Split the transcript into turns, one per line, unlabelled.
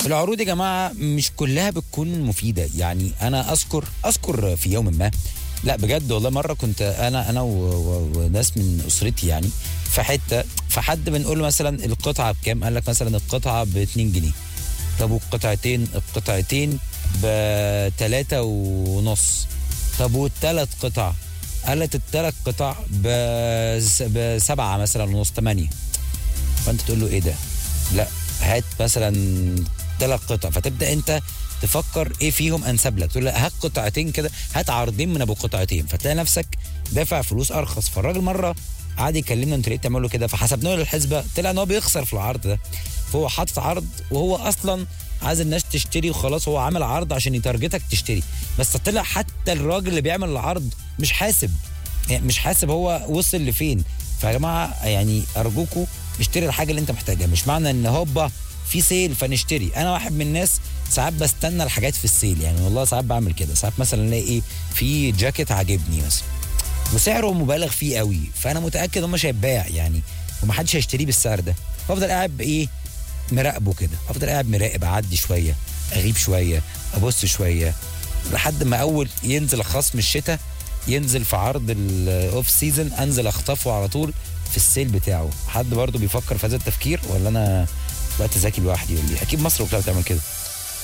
العروض يا جماعه مش كلها بتكون مفيده يعني انا اذكر اذكر في يوم ما لا بجد والله مره كنت انا انا و- و- وناس من اسرتي يعني في حته فحد بنقول له مثلا القطعه بكام قال لك مثلا القطعه ب 2 جنيه طب والقطعتين القطعتين ب 3 ونص طب والثلاث قطع قالت الثلاث قطع ب 7 مثلا ونص 8 فانت تقول له ايه ده لا هات مثلا ثلاث قطع فتبدا انت تفكر ايه فيهم انسب لك تقول له هات قطعتين كده هات عرضين من ابو قطعتين فتلاقي نفسك دافع فلوس ارخص فالراجل مره قعد يكلمنا انتوا ليه بتعملوا كده فحسبنا له الحسبه طلع ان هو بيخسر في العرض ده فهو حاطط عرض وهو اصلا عايز الناس تشتري وخلاص هو عامل عرض عشان يتارجتك تشتري بس طلع حتى الراجل اللي بيعمل العرض مش حاسب يعني مش حاسب هو وصل لفين فيا جماعه يعني ارجوكوا اشتري الحاجه اللي انت محتاجها مش معنى ان هوبا في سيل فنشتري انا واحد من الناس ساعات بستنى الحاجات في السيل يعني والله ساعات بعمل كده ساعات مثلا الاقي ايه في جاكيت عاجبني مثلا وسعره مبالغ فيه قوي فانا متاكد انه مش هيتباع يعني ومحدش هيشتريه بالسعر ده فافضل قاعد بايه مراقبه كده افضل قاعد مراقب اعدي شويه اغيب شويه ابص شويه لحد ما اول ينزل خصم الشتاء ينزل في عرض الاوف سيزون انزل اخطفه على طول في السيل بتاعه حد برضه بيفكر في هذا التفكير ولا انا بقيت ذكي لوحدي ولا إيه؟ اكيد مصر كلها بتعمل كده